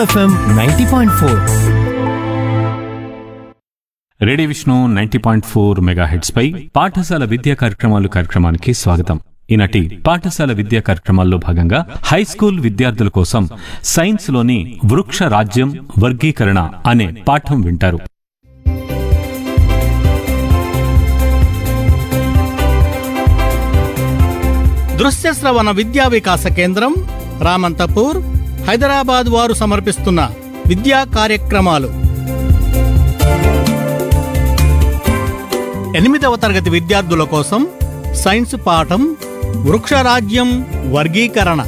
FM ninety point four radio Vishnu ninety point four megahertz పై పాఠశాల విద్యా కార్యక్రమాలు కార్యక్రమానికి స్వాగతం ఈనాటి పాఠశాల విద్యా కార్యక్రమాల్లో భాగంగా హై స్కూల్ విద్యార్థుల కోసం సైన్స్ లోని వృక్ష రాజ్యం వర్గీకరణ అనే పాఠం వింటారు దృశ్య శ్రవణ విద్యా వికాస కేంద్రం రామంతపూర్ హైదరాబాద్ వారు సమర్పిస్తున్న విద్యా కార్యక్రమాలు ఎనిమిదవ తరగతి విద్యార్థుల కోసం సైన్స్ పాఠం వృక్షరాజ్యం వర్గీకరణ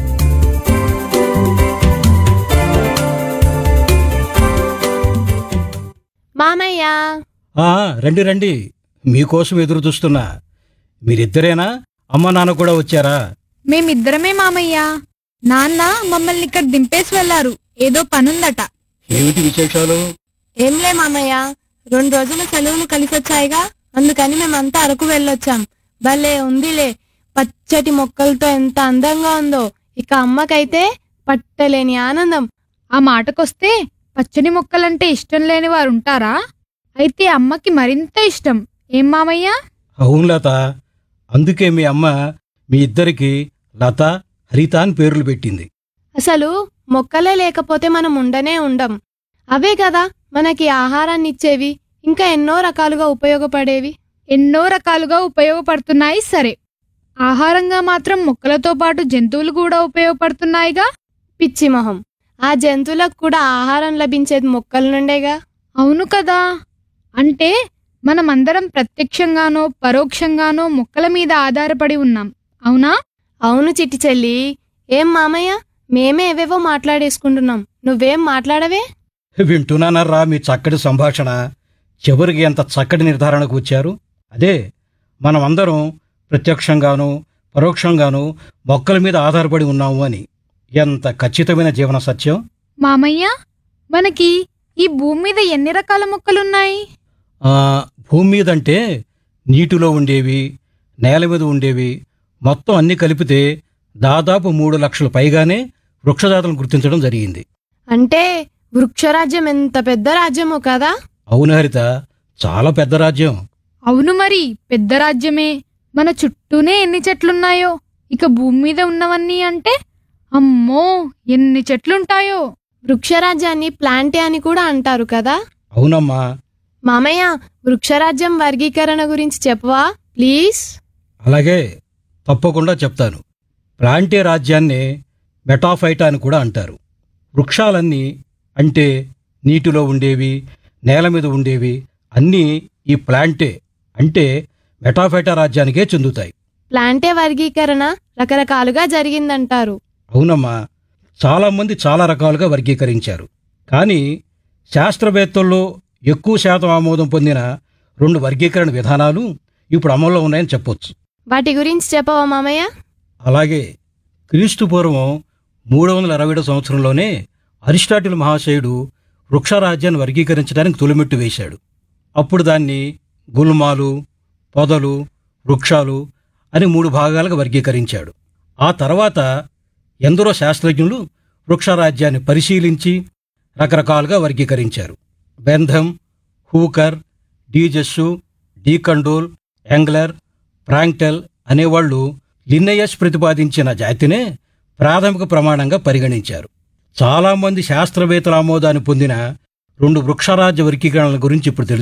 మామయ్య ఆ, రండి రండి మీకోసం ఎదురు చూస్తున్నా మీరిద్దరేనా అమ్మ నాన్న కూడా వచ్చారా మేమిద్దరమే మామయ్య నాన్న మమ్మల్ని ఇక్కడ దింపేసి వెళ్లారు ఏదో పనుందట ఏమిటి విశేషాలు ఏంలే మామయ్య రెండు రోజుల సెలవులు కలిసొచ్చాయిగా అందుకని మేమంతా అరకు వెళ్ళొచ్చాం భలే ఉందిలే పచ్చటి మొక్కలతో ఎంత అందంగా ఉందో ఇక అమ్మకైతే పట్టలేని ఆనందం ఆ మాటకొస్తే పచ్చని మొక్కలంటే ఇష్టం లేని వారు ఉంటారా అయితే అమ్మకి మరింత ఇష్టం ఏం మామయ్య అవును లత అందుకే మీ అమ్మ మీ ఇద్దరికి లత హరిత అని పేర్లు పెట్టింది అసలు మొక్కలే లేకపోతే మనం ఉండనే ఉండం అవే కదా మనకి ఆహారాన్ని ఇచ్చేవి ఇంకా ఎన్నో రకాలుగా ఉపయోగపడేవి ఎన్నో రకాలుగా ఉపయోగపడుతున్నాయి సరే ఆహారంగా మాత్రం మొక్కలతో పాటు జంతువులు కూడా ఉపయోగపడుతున్నాయిగా పిచ్చి మొహం ఆ జంతువులకు కూడా ఆహారం లభించేది మొక్కల నుండేగా అవును కదా అంటే మనమందరం ప్రత్యక్షంగానో పరోక్షంగానో మొక్కల మీద ఆధారపడి ఉన్నాం అవునా అవును చిట్టి చెల్లి ఏం మామయ్య మేమే ఏవేవో మాట్లాడేసుకుంటున్నాం నువ్వేం మాట్లాడవే వింటున్నానర్రా మీ చక్కటి సంభాషణ చివరికి ఎంత చక్కటి నిర్ధారణకు వచ్చారు అదే మనమందరం ప్రత్యక్షంగాను పరోక్షంగాను మొక్కల మీద ఆధారపడి ఉన్నాము అని ఎంత ఖచ్చితమైన జీవన సత్యం మామయ్య మనకి ఈ భూమి మీద ఎన్ని రకాల మొక్కలున్నాయి ఆ, భూమి మీదంటే నీటిలో ఉండేవి నేల మీద ఉండేవి మొత్తం అన్ని కలిపితే దాదాపు మూడు లక్షల పైగానే వృక్షజాతులను గుర్తించడం జరిగింది అంటే వృక్షరాజ్యం ఎంత పెద్ద రాజ్యమో కదా అవును హరిత చాలా పెద్ద రాజ్యం అవును మరి పెద్ద రాజ్యమే మన చుట్టూనే ఎన్ని చెట్లున్నాయో ఇక భూమి మీద ఉన్నవన్నీ అంటే అమ్మో ఎన్ని చెట్లుంటాయో వృక్షరాజ్యాన్ని ప్లాంటే అని కూడా అంటారు కదా అవునమ్మా మామయ్య వృక్షరాజ్యం వర్గీకరణ గురించి చెప్పవా ప్లీజ్ అలాగే తప్పకుండా చెప్తాను ప్రాంటే రాజ్యాన్ని మెటాఫైటా అని కూడా అంటారు వృక్షాలన్నీ అంటే నీటిలో ఉండేవి నేల మీద ఉండేవి అన్నీ ఈ ప్లాంటే అంటే మెటాఫైటా రాజ్యానికే చెందుతాయి ప్లాంటే వర్గీకరణ రకరకాలుగా జరిగిందంటారు అవునమ్మా చాలామంది చాలా రకాలుగా వర్గీకరించారు కానీ శాస్త్రవేత్తల్లో ఎక్కువ శాతం ఆమోదం పొందిన రెండు వర్గీకరణ విధానాలు ఇప్పుడు అమల్లో ఉన్నాయని చెప్పొచ్చు వాటి గురించి చెప్పవా మామయ్య అలాగే క్రీస్తు పూర్వం మూడు వందల అరవై సంవత్సరంలోనే అరిస్టాటిల్ మహాశయుడు వృక్షరాజ్యాన్ని వర్గీకరించడానికి తొలిమెట్టు వేశాడు అప్పుడు దాన్ని గుల్మాలు పొదలు వృక్షాలు అని మూడు భాగాలుగా వర్గీకరించాడు ఆ తర్వాత ఎందరో శాస్త్రజ్ఞులు వృక్షరాజ్యాన్ని పరిశీలించి రకరకాలుగా వర్గీకరించారు బెంధం హూకర్ డీజెస్సు డీకండోల్ యాంగ్లర్ ప్రాంక్టెల్ అనేవాళ్లు లిన్నయస్ ప్రతిపాదించిన జాతినే ప్రాథమిక ప్రమాణంగా పరిగణించారు చాలామంది శాస్త్రవేత్తల ఆమోదాన్ని పొందిన రెండు వృక్షరాజ్య వర్గీకరణల గురించి ఇప్పుడు తెలుసు